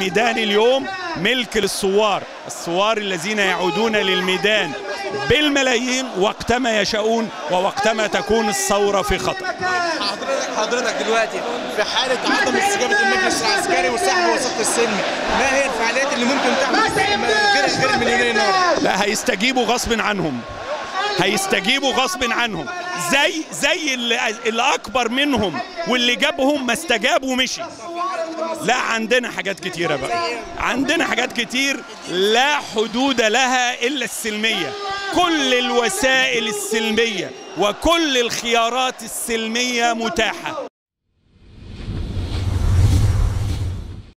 الميدان اليوم ملك للثوار الثوار الذين يعودون للميدان بالملايين وقتما يشاءون ووقتما تكون الثورة في خطر حضرتك حضرتك دلوقتي في حاله عدم استجابه المجلس العسكري وسحب وسط السلم ما هي الفعاليات اللي ممكن تعمل غير غير المليونين النهارده؟ لا هيستجيبوا غصب عنهم هيستجيبوا غصب عنهم زي زي اللي, اللي اكبر منهم واللي جابهم ما استجاب ومشي لا عندنا حاجات كتيره بقى عندنا حاجات كتير لا حدود لها الا السلميه كل الوسائل السلميه وكل الخيارات السلميه متاحه